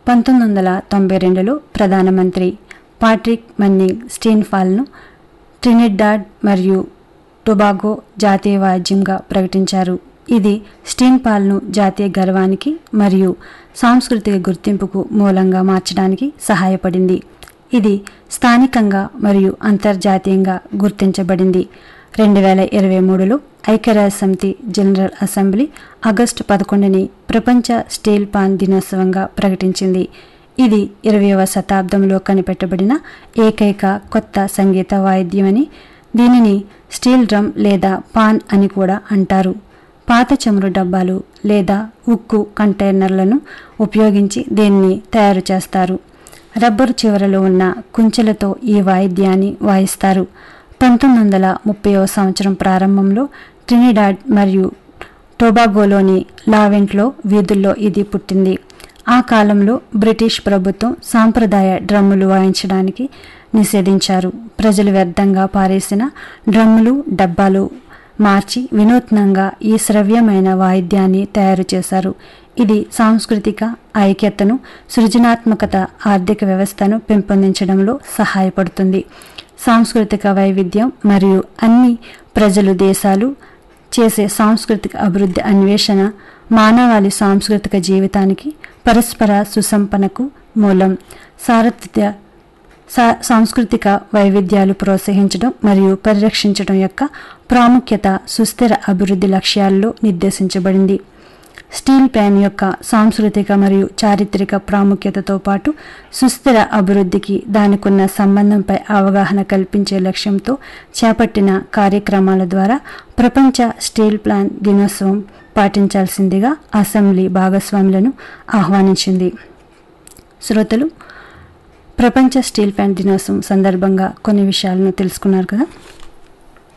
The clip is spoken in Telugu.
పంతొమ్మిది వందల తొంభై రెండులో ప్రధానమంత్రి పాట్రిక్ మన్నింగ్ స్టీన్ఫాల్ను ట్రినిడాడ్ మరియు టొబాగో జాతీయ వాద్యంగా ప్రకటించారు ఇది స్టీన్పాల్ను జాతీయ గర్వానికి మరియు సాంస్కృతిక గుర్తింపుకు మూలంగా మార్చడానికి సహాయపడింది ఇది స్థానికంగా మరియు అంతర్జాతీయంగా గుర్తించబడింది రెండు వేల ఇరవై మూడులో ఐక్యరాజ్య సమితి జనరల్ అసెంబ్లీ ఆగస్టు పదకొండుని ప్రపంచ స్టీల్ పాన్ దినోత్సవంగా ప్రకటించింది ఇది ఇరవయవ శతాబ్దంలో కనిపెట్టబడిన ఏకైక కొత్త సంగీత వాయిద్యమని దీనిని స్టీల్ డ్రమ్ లేదా పాన్ అని కూడా అంటారు పాత చమురు డబ్బాలు లేదా ఉక్కు కంటైనర్లను ఉపయోగించి దీన్ని తయారు చేస్తారు రబ్బరు చివరలో ఉన్న కుంచెలతో ఈ వాయిద్యాన్ని వాయిస్తారు పంతొమ్మిది వందల ముప్పైవ సంవత్సరం ప్రారంభంలో ట్రినిడాడ్ మరియు టొబాగోలోని లావెంట్లో వీధుల్లో ఇది పుట్టింది ఆ కాలంలో బ్రిటిష్ ప్రభుత్వం సాంప్రదాయ డ్రమ్ములు వాయించడానికి నిషేధించారు ప్రజలు వ్యర్థంగా పారేసిన డ్రమ్ములు డబ్బాలు మార్చి వినూత్నంగా ఈ శ్రవ్యమైన వాయిద్యాన్ని తయారు చేశారు ఇది సాంస్కృతిక ఐక్యతను సృజనాత్మకత ఆర్థిక వ్యవస్థను పెంపొందించడంలో సహాయపడుతుంది సాంస్కృతిక వైవిధ్యం మరియు అన్ని ప్రజలు దేశాలు చేసే సాంస్కృతిక అభివృద్ధి అన్వేషణ మానవాళి సాంస్కృతిక జీవితానికి పరస్పర సుసంపనకు మూలం సారథ్య సా- సాంస్కృతిక వైవిధ్యాలు ప్రోత్సహించడం మరియు పరిరక్షించడం యొక్క ప్రాముఖ్యత సుస్థిర అభివృద్ధి లక్ష్యాల్లో నిర్దేశించబడింది స్టీల్ ప్యాన్ యొక్క సాంస్కృతిక మరియు చారిత్రక ప్రాముఖ్యతతో పాటు సుస్థిర అభివృద్ధికి దానికున్న సంబంధంపై అవగాహన కల్పించే లక్ష్యంతో చేపట్టిన కార్యక్రమాల ద్వారా ప్రపంచ స్టీల్ ప్లాన్ దినోత్సవం పాటించాల్సిందిగా అసెంబ్లీ భాగస్వాములను ఆహ్వానించింది శ్రోతలు ప్రపంచ స్టీల్ ప్లాంట్ దినోత్సవం సందర్భంగా కొన్ని విషయాలను తెలుసుకున్నారు కదా